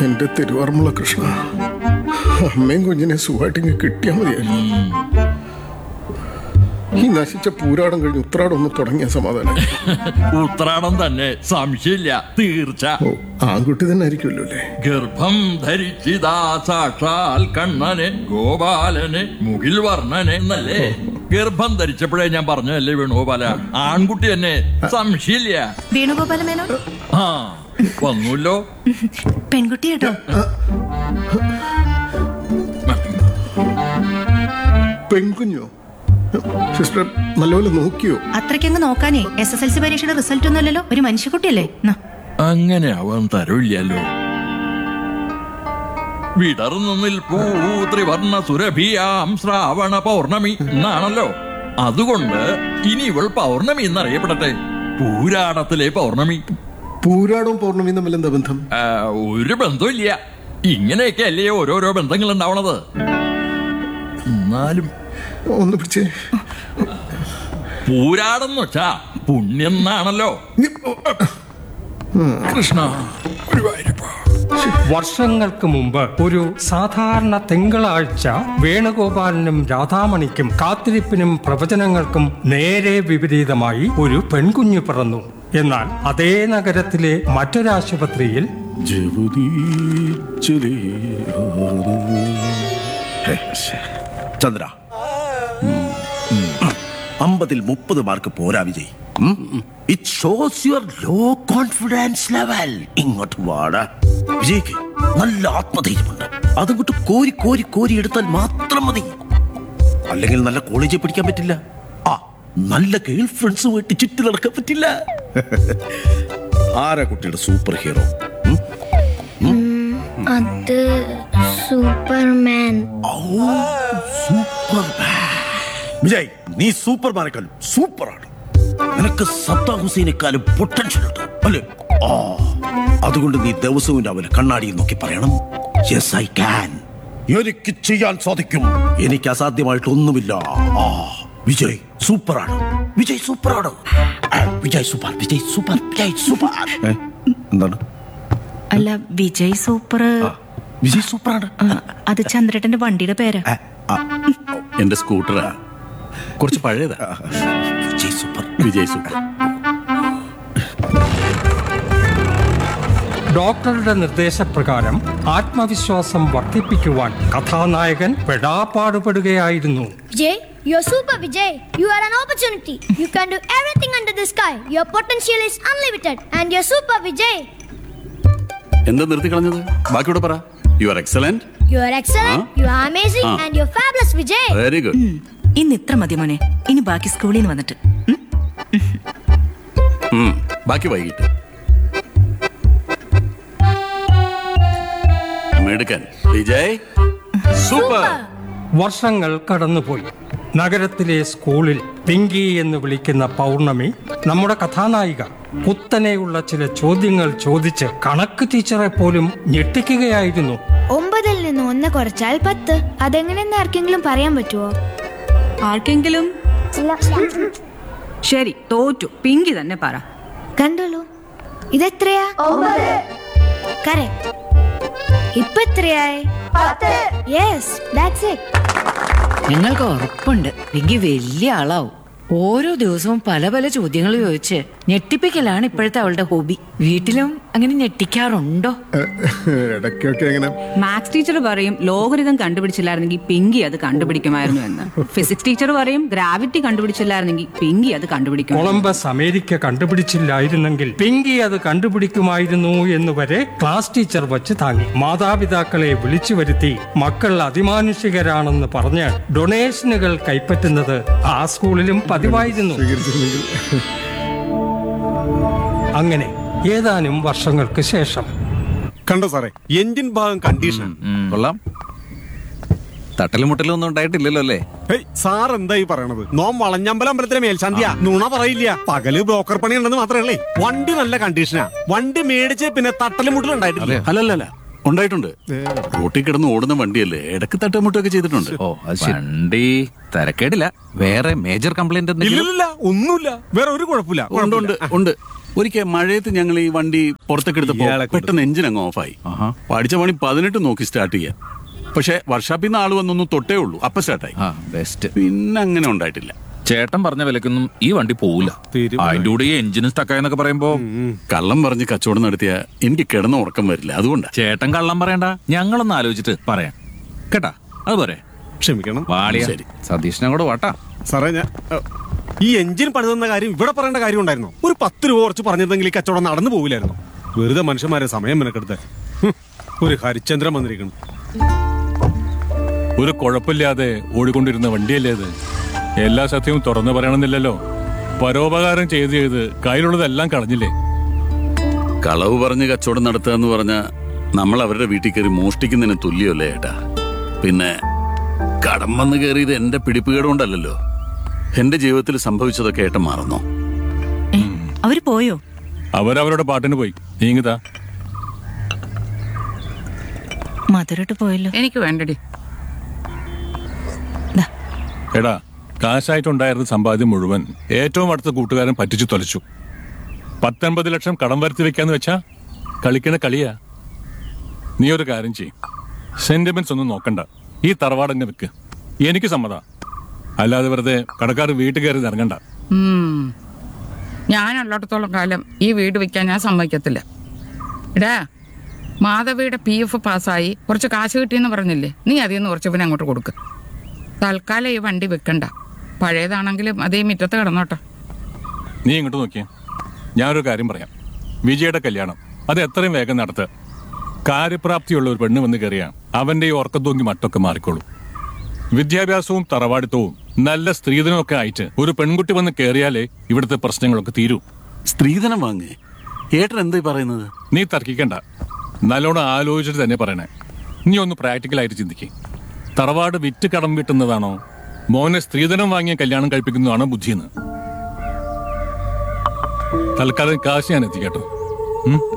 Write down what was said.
എന്റെ തിരുവർമുള കൃഷ്ണ അമ്മയും കുഞ്ഞിനെ സുഖമായിട്ടിങ്ങ് കിട്ടിയാൽ മതിയായിരുന്നു ഈ നശിച്ച പൂരാടം കഴിഞ്ഞ് ഉത്രാടം ഒന്ന് തുടങ്ങിയ സമാധാനം ഉത്രാടം തന്നെ സംശയമില്ല തീർച്ച ഓ ആൺകുട്ടി തന്നെ ആയിരിക്കുമല്ലോ അല്ലേ ഗർഭം ധരിച്ചിതാ സാക്ഷാൽ കണ്ണനെ ഗോപാലനെ മുകിൽ വർണ്ണനെ എന്നല്ലേ ഗർഭം ധരിച്ചപ്പോഴേ ഞാൻ പറഞ്ഞതല്ലേ വേണുഗോപാല ആൺകുട്ടി തന്നെ സംശയമില്ല വേണുഗോപാല മേനോൻ ആ വന്നൂല്ലോ പെൺകുട്ടി കേട്ടോ പെൺകുഞ്ഞോ സിസ്റ്റർ നല്ലപോലെ നോക്കിയോ അത്രയ്ക്കങ്ങ് നോക്കാനേ എസ് എസ് എൽ സി പരീക്ഷയുടെ റിസൾട്ട് ഒന്നുമല്ലല്ലോ ഒരു മനുഷ്യക്കുട്ടിയല്ലേ നാ. അങ്ങനെ അവൻ തരവില്ലല്ലോ വിടർന്നു നിൽപ്പൂ ത്രിവർണ സുരഭിയാം ശ്രാവണ പൗർണമി എന്നാണല്ലോ അതുകൊണ്ട് ഇനി ഇവൾ പൗർണമി എന്നറിയപ്പെടട്ടെ പൂരാടത്തിലെ പൗർണമി പൂരാടവും പൗർണമിയും തമ്മിൽ എന്താ ബന്ധം ആ, ഒരു ബന്ധമില്ല ഇങ്ങനെയൊക്കെ അല്ലേ ഓരോരോ ബന്ധങ്ങൾ ഉണ്ടാവണത് എന്നാലും ഒന്ന് പിടിച്ചേ പൂരാടം എന്ന് വെച്ചാ പുണ്യം എന്നാണല്ലോ കൃഷ്ണ ഗുരുവായൂരപ്പ. വർഷങ്ങൾക്ക് മുമ്പ് ഒരു സാധാരണ തിങ്കളാഴ്ച വേണുഗോപാലനും രാധാമണിക്കും കാത്തിരിപ്പിനും പ്രവചനങ്ങൾക്കും നേരെ വിപരീതമായി ഒരു പെൺകുഞ്ഞു പിറന്നു എന്നാൽ അതേ നഗരത്തിലെ മറ്റൊരാശുപത്രിയിൽ ചന്ദ്ര അമ്പതിൽ മുപ്പത് മാർക്ക് പോരാ Vijay it shows your low confidence level ഇങ്ങോട്ട് വാടാ വിജയ്ക്ക് നല്ല ആത്മധൈര്യമുണ്ട് അതങ്ങോട്ട് കോരി കോരി കോരി എടുത്താൽ മാത്രം മതി അല്ലെങ്കിൽ നല്ല കോളേജിൽ പഠിക്കാൻ പറ്റില്ല ആ നല്ല ഗേൾ ഫ്രണ്ട്സുമായിട്ട് ചുറ്റി നടക്കാൻ പറ്റില്ല ആരാ കുട്ടിയുടെ സൂപ്പർ ഹീറോ അത് സൂപ്പർമാൻ സൂപ്പർമാൻ വിജയ് നീ സൂപ്പർമാനേക്കാളും സൂപ്പറാണ് നിനക്ക് സത്താം ഹുസൈനേക്കാളും പൊട്ടൻഷ്യൽ ഉണ്ട് അല്ലേ ആ അതുകൊണ്ട് നീ ദിവസവും രാവിലെ കണ്ണാടിയിൽ നോക്കി പറയണം യെസ് ഐ ക്യാൻ എനിക്ക് ചെയ്യാൻ സാധിക്കും എനിക്ക് അസാധ്യമായിട്ട് ഒന്നുമില്ല ആ വിജയ് സൂപ്പറാണ് വിജയ് സൂപ്പറാണ് ആ, Vijay super Vijay super Vijay super ഏ, എന്താണ് അല്ല വിജയ് സൂപ്പർ ആ, വിജയ് സൂപ്പറാണ് അത് ചന്ദ്രേട്ടന്റെ വണ്ടിയുടെ പേരാ ആ, ആ, എന്റെ സ്കൂട്ടറാ കുറച്ച് പഴയതാ വിജയ് സൂപ്പർ വിജയ് സൂപ്പർ ഡോക്ടറുടെ നിർദ്ദേശപ്രകാരം ആത്മവിശ്വാസം വർദ്ധിപ്പിക്കുവാൻ കഥാനായകൻ പെടാപ്പാടുപെടുകയായിരുന്നു Vijay, you're super Vijay. You are an opportunity. You can do everything under the sky. Your potential is unlimited and you're super Vijay. എന്താ നിർത്തി കളഞ്ഞത് ബാക്കിയോടെ പറ you are excellent You are excellent, Huh? you are amazing Huh. and you're fabulous Vijay. Very good ഇന്ന് ഇത്ര മതി മോനെ ഇനി ബാക്കി സ്കൂളിൽ നിന്ന് വന്നിട്ട് ഉം? ബാക്കി വൈകിട്ട് മെടുക്കൻ വിജയ് സൂപ്പർ വർഷങ്ങൾ കടന്നുപോയി നഗരത്തിലെ സ്കൂളിൽ പിങ്കി എന്ന് വിളിക്കുന്ന പൗർണമി നമ്മുടെ കഥാനായിക കുത്തനെയുള്ള ചില ചോദ്യങ്ങൾ ചോദിച്ച് കണക്ക് ടീച്ചറെ പോലും ഞെട്ടിക്കുകയായിരുന്നു ഒമ്പതിൽ നിന്ന് ഒന്ന് കുറച്ചാൽ പത്ത് അതെങ്ങനെയെന്ന് ആർക്കെങ്കിലും പറയാൻ പറ്റുമോ ആർക്കെങ്കിലും ശരി തോറ്റു പിങ്കി തന്നെ പറ കണ്ടോളൂ ഇതെത്രയാ കറക്റ്റ് ഇപ്പൊ എത്രയായി യെസ് ദാറ്റ്സ് ഇറ്റ് ഞങ്ങൾക്ക് ഉറപ്പുണ്ട് പിങ്കി വലിയ ആളാവും ഓരോ ദിവസവും പല പല ചോദ്യങ്ങൾ ചോദിച്ച് ഞെട്ടിപ്പിക്കലാണ് ഇപ്പോഴത്തെ അവളുടെ ഹോബി വീട്ടിലും അങ്ങനെ ഞെട്ടിക്കാറുണ്ടോ ഇടയ്ക്കൊക്കെ എങ്ങനെ മാത്സ് ടീച്ചർ പറയും ലോഗരിതം കണ്ടുപിടിച്ചില്ലായിരുന്നെങ്കിൽ പിങ്കി അത് കണ്ടുപിടിക്കുമായിരുന്നു എന്ന് ഫിസിക്സ് ടീച്ചർ പറയും ഗ്രാവിറ്റി കണ്ടുപിടിച്ചില്ലായിരുന്നെങ്കിൽ പിങ്കി അത് കണ്ടുപിടിക്കും കൊളംബസ് അമേരിക്ക കണ്ടുപിടിച്ചില്ലായിരുന്നെങ്കിൽ പിങ്കി അത് കണ്ടുപിടിക്കുമായിരുന്നു എന്ന് വരെ ക്ലാസ് ടീച്ചർ വച്ച് താങ്ങി മാതാപിതാക്കളെ വിളിച്ചു വരുത്തി മക്കൾ അതിമാനുഷികരാണെന്ന് പറഞ്ഞ് ഡൊണേഷനുകൾ കൈപ്പറ്റുന്നത് ആ സ്കൂളിലും പതിവായിരുന്നു സ്വീകരിച്ചിരുന്നെങ്കിൽ അങ്ങനെ ഏതാനും വർഷങ്ങൾക്ക് ശേഷം കണ്ടോ സാറേ എഞ്ചിൻ ഭാഗം കണ്ടീഷൻ കൊള്ളാം തട്ടലും മുട്ടലും ഒന്നും ഉണ്ടായിട്ടില്ലല്ലോ അല്ലേ ഹേയ് സാർ എന്തായി പറയണത് നോം വളഞ്ഞമ്പലം അമ്പലത്തിലെ മേൽശാന്തിയാ നുണ പറയില്ല പകല് ബ്രോക്കർ പണി ഉണ്ടെന്ന് മാത്രമല്ലേ വണ്ടി നല്ല കണ്ടീഷനാ വണ്ടി മേടിച്ച് പിന്നെ തട്ടലും മുട്ടലും ഉണ്ടായിട്ടില്ല അല്ലല്ല ഉണ്ടായിട്ടുണ്ട് റോട്ടിൽ കിടന്ന് ഓടുന്ന വണ്ടിയല്ലേ ഇടക്ക് തട്ടുമുട്ടൊക്കെ ചെയ്തിട്ടുണ്ട് ഓ അത് വണ്ടി തിരക്കേടില്ല വേറെ മേജർ കംപ്ലൈന്റ് എന്തെങ്കിലും ഇല്ലില്ല ഒന്നുമില്ല വേറെ ഒരു കുഴപ്പമില്ല ഉണ്ട് ഉണ്ട് ഉണ്ട് ഒരിക്കൽ മഴയത്ത് ഞങ്ങൾ ഈ വണ്ടി പുറത്തേക്ക് എടുത്തപ്പോ ഇയാളെ കൊണ്ട്. പെട്ടെന്ന് എഞ്ചിൻ അങ്ങ് ഓഫായി പഠിച്ച പണി പതിനെട്ട് നോക്കി സ്റ്റാർട്ട് ചെയ്യാൻ പക്ഷെ വർഷാപ്പിൽ നിന്ന് ആള് വന്നൊന്ന് തൊട്ടേ ഉള്ളൂ അപ്പൊ സ്റ്റാർട്ടായി ആ ബെസ്റ്റ് പിന്നെ അങ്ങനെ ഉണ്ടായിട്ടില്ല ചേട്ടൻ പറഞ്ഞ വിലക്കൊന്നും ഈ വണ്ടി പോവില്ല തീരുമാനം. അതിന്റെ കൂടെ ഈ എഞ്ചിനും സ്റ്റക്കായെന്നൊക്കെ പറയുമ്പോ കള്ളം പറഞ്ഞ് കച്ചവടം നടത്തിയ എനിക്ക് കിടന്ന ഉറക്കം വരില്ല അതുകൊണ്ടാ ചേട്ടൻ കള്ളം പറയണ്ട ഞങ്ങളൊന്ന് ആലോചിച്ചിട്ട് പറയാം കേട്ടാ അത് പോരെ ക്ഷമിക്കണം വാളിയ ശരി. സതീഷിനെ കൂടെ വാട്ടാ സാറേ ഞാൻ അ, ഈ എഞ്ചിൻ പണിതെന്ന കാര്യം ഇവിടെ പറയേണ്ട കാര്യം ഉണ്ടായിരുന്നു ഒരു പത്ത് രൂപ കുറച്ച് പറഞ്ഞിരുന്നെങ്കിൽ ഈ കച്ചവടം നടന്നു പോകില്ലായിരുന്നു വെറുതെ മനുഷ്യന്മാരെ സമയം മെനക്കെടുത്ത് ഹും, ഒരു ഹരിചന്ദ്രൻ വന്നിരിക്കണം ഒരു കുഴപ്പമില്ലാതെ ഓടിക്കൊണ്ടിരുന്ന വണ്ടിയല്ലേ ഇത് എല്ലാ സത്യവും തുറന്നു പറയണമെന്നില്ലല്ലോ പരോപകാരം ചെയ്ത് ചെയ്ത് കയ്യിലുള്ളതെല്ലാം കളഞ്ഞില്ലേ കളവ് പറഞ്ഞ് കച്ചവടം നടത്തുക എന്ന് പറഞ്ഞ നമ്മൾ അവരുടെ വീട്ടിൽ കയറി മോഷ്ടിക്കുന്നതിന് തുല്യമല്ലേ ഏട്ടാ പിന്നെ കടം വന്ന് കയറിയത് എന്റെ പിടിപ്പുകേട് കൊണ്ടല്ലല്ലോ എന്റെ ജീവിതത്തിൽ സംഭവിച്ചതൊക്കെ ഏട്ടൻ മറന്നോ അവര് പോയോ അവരവരുടെ പാട്ടിന് പോയി നീങ്ങിതാ മധുരട്ട് പോയല്ലോ എനിക്ക് വേണ്ടടി എടാ കാശായിട്ടുണ്ടായിരുന്ന സമ്പാദ്യം മുഴുവൻ ഏറ്റവും അടുത്ത കൂട്ടുകാരൻ പറ്റിച്ചു തൊലച്ചു പത്തൊൻപത് ലക്ഷം കടം വരുത്തി വെക്കാന്ന് വെച്ചാ കളിക്കണ കളിയാ നീ ഒരു കാര്യം ചെയ്യും സെന്റിമെന്റ്സ് ഒന്നും നോക്കണ്ട ഈ തറവാട് തന്നെ വെക്ക് എനിക്ക് സമ്മത അല്ലാതെ വെറുതെ കടക്കാർ വീട്ടിൽ കയറി ഇറങ്ങണ്ട ഞാനുള്ളിടത്തോളം കാലം ഈ വീട് വെക്കാൻ ഞാൻ സമ്മതിക്കത്തില്ല ഇടാ മാധവിയുടെ പി എഫ് പാസ്സായി കുറച്ച് കാശ് കിട്ടിയെന്ന് പറഞ്ഞില്ലേ നീ അതിൽ നിന്ന് കുറച്ച് പിന്നെ അങ്ങോട്ട് കൊടുക്ക് തൽക്കാലം ഈ വണ്ടി വെക്കണ്ട പഴയതാണെങ്കിലും അതേ മുറ്റത്ത് കിടന്നോട്ടെ നീ ഇങ്ങോട്ട് നോക്കിയേ ഞാനൊരു കാര്യം പറയാം വിജയുടെ കല്യാണം അത് എത്രയും വേഗം നടത്തുക കാര്യപ്രാപ്തിയുള്ള ഒരു പെണ്ണ് വന്ന് കയറിയാ അവന്റെ ഈ ഉറക്കത്തൂങ്ങി മട്ടൊക്കെ മാറിക്കോളും വിദ്യാഭ്യാസവും തറവാടിത്തവും നല്ല സ്ത്രീധനവും ഒക്കെ ആയിട്ട് ഒരു പെൺകുട്ടി വന്ന് കയറിയാലേ ഇവിടുത്തെ പ്രശ്നങ്ങളൊക്കെ തീരൂ സ്ത്രീധനം വാങ്ങേ ഏട്ടൻ എന്തായി പറയുന്നത് നീ തർക്കിക്കണ്ട നല്ലോണം ആലോചിച്ചിട്ട് തന്നെ പറയണേ നീ ഒന്ന് പ്രാക്ടിക്കലായിട്ട് ചിന്തിക്കേ തറവാട് വിറ്റ് കടം വീട്ടുന്നതാണോ മോനെ സ്ത്രീധനം വാങ്ങിയ കല്യാണം കഴിപ്പിക്കുന്നതാണോ ബുദ്ധിയെന്ന് തൽക്കാലം കാശ് ഞാൻ എത്തിക്കട്ടോ ഉം